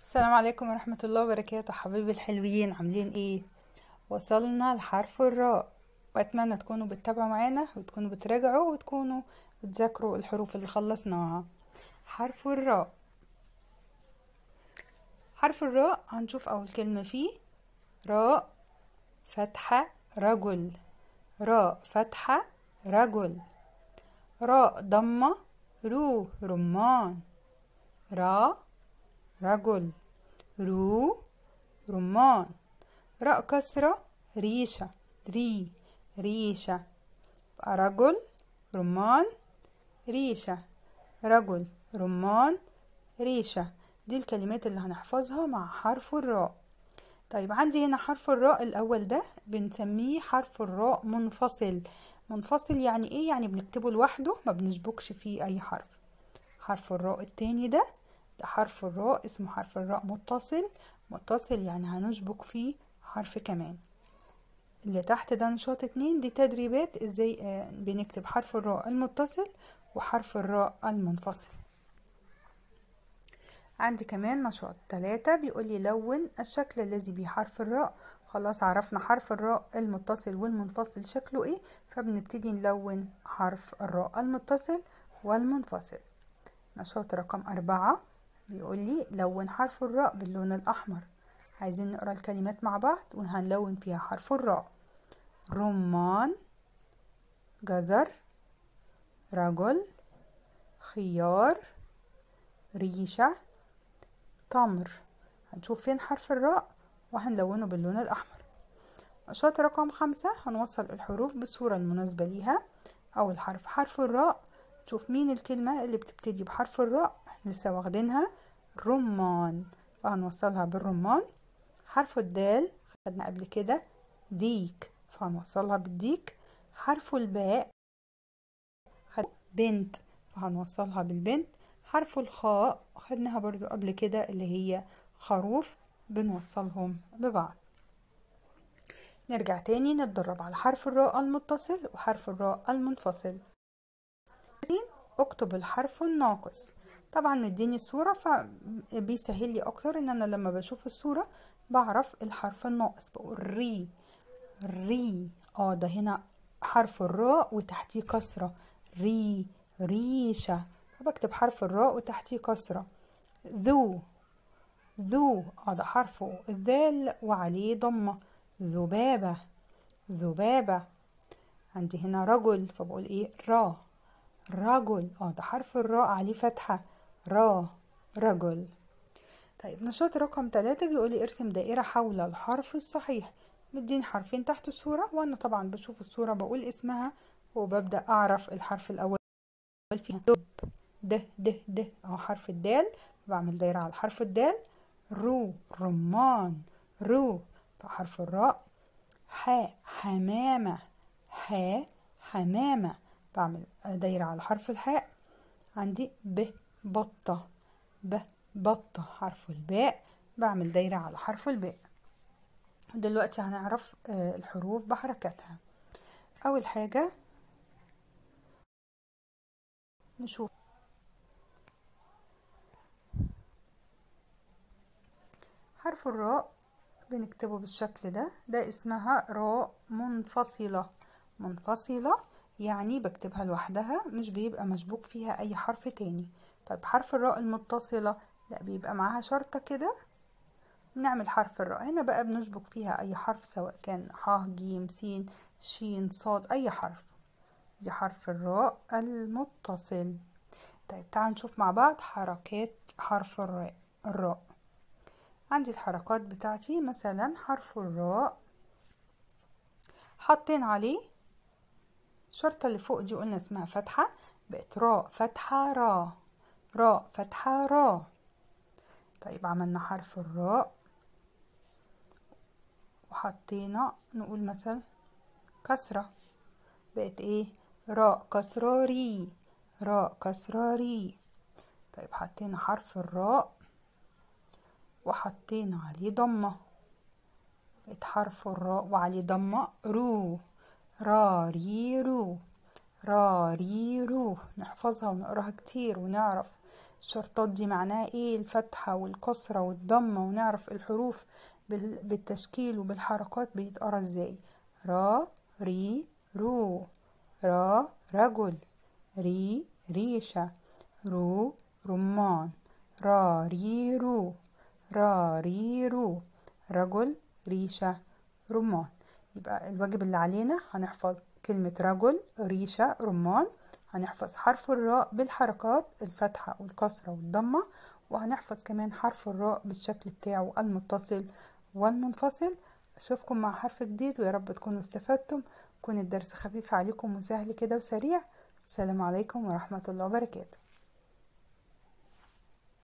السلام عليكم ورحمة الله وبركاته حبايبي الحلوين عاملين ايه وصلنا لحرف الراء واتمنى تكونوا بتتابعوا معانا وتكونوا بتراجعوا وتكونوا بتذاكروا الحروف اللي خلصناها حرف الراء حرف الراء هنشوف اول كلمة فيه راء فتحة رجل راء فتحة رجل راء ضمة رو رمان را رجل رو رمان راء كسرة ريشة ري ريشة رجل رمان ريشة رجل رمان ريشة دي الكلمات اللي هنحفظها مع حرف الراء طيب عندي هنا حرف الراء الأول ده بنسميه حرف الراء منفصل منفصل يعني ايه يعني بنكتبه لوحده ما بنشبكش فيه أي حرف حرف الراء التاني ده ده حرف الراء اسمه حرف الراء متصل متصل يعني هنشبك فيه حرف كمان اللي تحت ده نشاط اتنين دي تدريبات ازاي آه بنكتب حرف الراء المتصل وحرف الراء المنفصل عندي كمان نشاط تلاتة بيقول لي لون الشكل الذي بحرف الراء خلاص عرفنا حرف الراء المتصل والمنفصل شكله ايه فبنبتدي نلون حرف الراء المتصل والمنفصل نشاط رقم أربعة بيقول لي لون حرف الراء باللون الأحمر عايزين نقرأ الكلمات مع بعض وهنلون فيها حرف الراء رمان جزر رجل خيار ريشة تمر هنشوف فين حرف الراء وهنلونه باللون الأحمر نشاط رقم خمسة هنوصل الحروف بالصورة المناسبة ليها أول حرف حرف الراء شوف مين الكلمة اللي بتبتدي بحرف الراء لسه واخدينها رمان فهنوصلها بالرمان حرف الدال خدنا قبل كده ديك فهنوصلها بالديك حرف الباء خد بنت فهنوصلها بالبنت حرف الخاء خدناها برضو قبل كده اللي هي خروف بنوصلهم ببعض نرجع تاني نتدرب على حرف الراء المتصل وحرف الراء المنفصل اكتب الحرف الناقص طبعا مديني الصورة فبيسهل لي اكتر ان انا لما بشوف الصورة بعرف الحرف الناقص بقول ري ري اه ده هنا حرف الراء وتحتيه كسرة ري ريشة فبكتب حرف الراء وتحتيه كسرة ذو ذو اه ده حرفه الذال وعليه ضمة ذبابة ذبابة عندي هنا رجل فبقول ايه را رجل اه ده حرف الراء عليه فتحة را رجل طيب نشاط رقم ثلاثة بيقولي ارسم دائرة حول الحرف الصحيح مدين حرفين تحت الصورة وانا طبعا بشوف الصورة بقول اسمها وببدأ اعرف الحرف الاول فيها دب ده ده ده اهو حرف الدال بعمل دايرة على حرف الدال رو رمان رو حرف الراء حاء حمامة حاء حمامة بعمل دايرة على حرف الحاء عندي ب بطة ب بطة حرف الباء بعمل دايرة على حرف الباء دلوقتي هنعرف الحروف بحركاتها أول حاجة نشوف حرف الراء بنكتبه بالشكل ده ده اسمها راء منفصلة منفصلة يعني بكتبها لوحدها مش بيبقى مشبوك فيها اي حرف تاني طيب حرف الراء المتصلة لا بيبقى معاها شرطة كده نعمل حرف الراء هنا بقى بنشبك فيها اي حرف سواء كان ح ج س ش صاد اي حرف دي حرف الراء المتصل طيب تعال نشوف مع بعض حركات حرف الراء الراء عندي الحركات بتاعتي مثلا حرف الراء حاطين عليه الشرطة اللي فوق دي قلنا اسمها فتحة بقت راء فتحة را راء فتحة را طيب عملنا حرف الراء وحطينا نقول مثلا كسرة بقت ايه راء كسرة ري راء كسرة ري طيب حطينا حرف الراء وحطينا عليه ضمة بقت حرف الراء وعليه ضمة رو را ري رو را ري رو نحفظها ونقراها كتير ونعرف الشرطات دي معناها ايه الفتحة والكسرة والضمة ونعرف الحروف بال- بالتشكيل وبالحركات بيتقرا ازاي را ري رو را رجل ري ريشة رو رمان را ري رو را ري رو رجل ريشة رمان يبقى الواجب اللي علينا هنحفظ كلمة رجل ريشة رمان هنحفظ حرف الراء بالحركات الفتحة والكسرة والضمة وهنحفظ كمان حرف الراء بالشكل بتاعه المتصل والمنفصل أشوفكم مع حرف جديد ويا رب تكونوا استفدتم يكون الدرس خفيف عليكم وسهل كده وسريع السلام عليكم ورحمة الله وبركاته